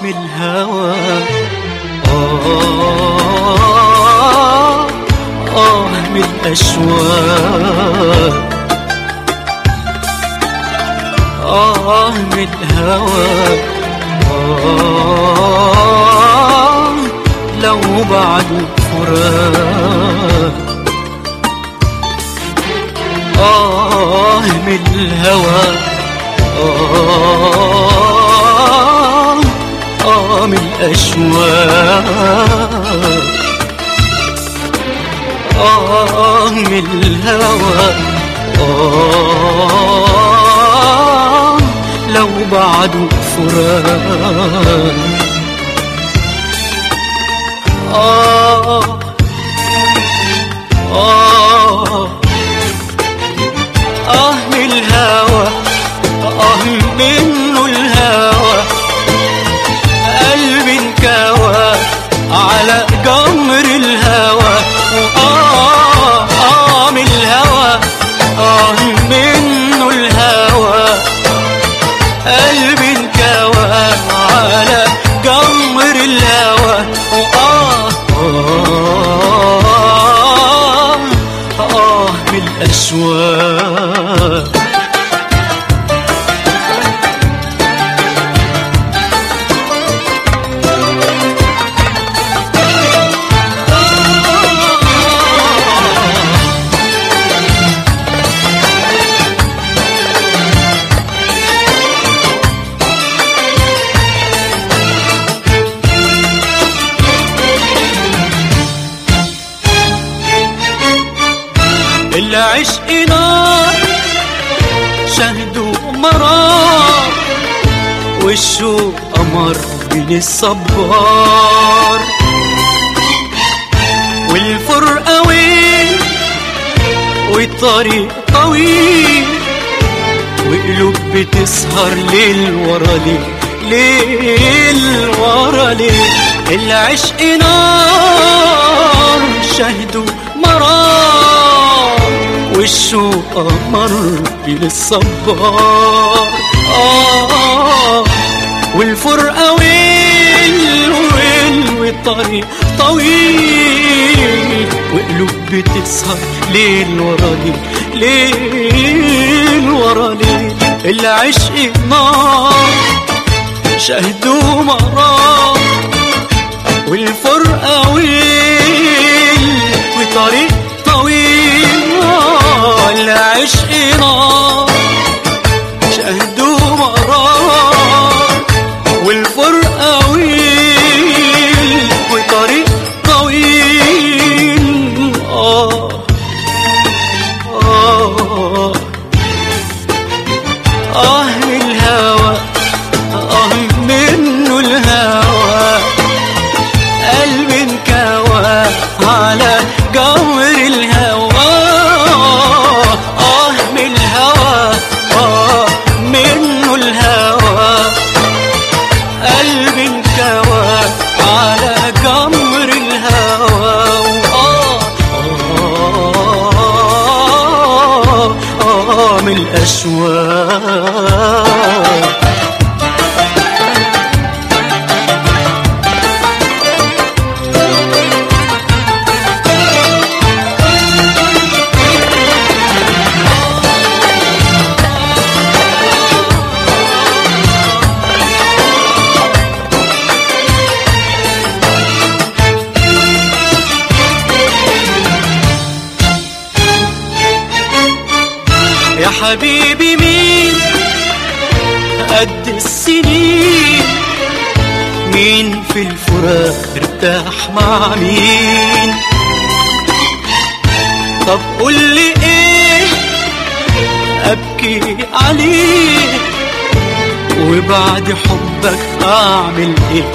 من الهوى آه آه من الأشواق آه من الهوى آه لو بعد فراق آه من الهوى آه آه من الأشواق آه من الهوى آه لو بعد فراق آه آه آه من الهوى آه منه الهوى قلبي انكوى على جمر الهوى آه آه من الهوى آه منه الهوى قلبي انكوى على جمر الهوى آه آه آه من الأشواق العشق نار شهد مرار والشوق قمر من الصبار والفرقة وين والطريق طويل وقلوب بتسهر ليل ورا ليل ليل ورا ليل العشق نار شهد مرار والشوق قمر للصبار آه والفرقة وين وين والطريق طويل وقلوب بتسهر ليل ورا ليل ليل ورا ليل العشق نار شهدوا مرار والفرقة ويل وطريق طويل آه، العشق نار شهدوا مرار والفرقة ويل وطريق طويل آه آه آه الهوى آه منه الهوى قلبي انكوى على جمر الهوى آه من الهوى آه منه الهوى قلبي انكوى على جمر الهوى آه آه آه من الأشواق يا حبيبي مين قد السنين مين في الفراق ارتاح مع مين طب قول لي ايه ابكي عليه وبعد حبك اعمل ايه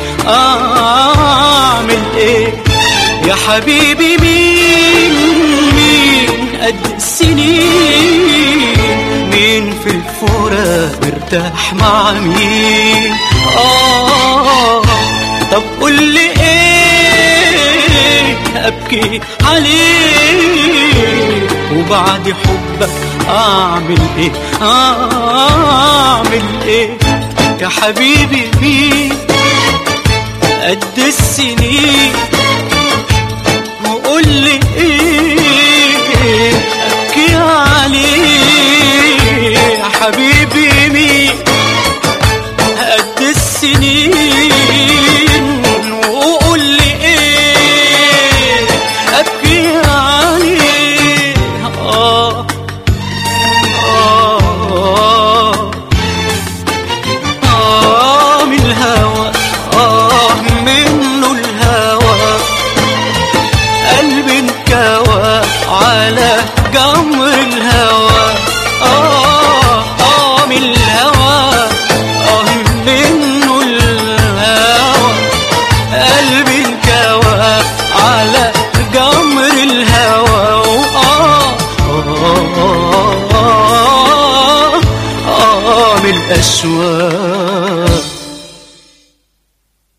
اعمل ايه يا حبيبي مين مين قد السنين مين في الفراق مرتاح مع مين آه طب قول لي ايه ابكي عليه وبعد حبك اعمل ايه اعمل ايه يا حبيبي مين قد السنين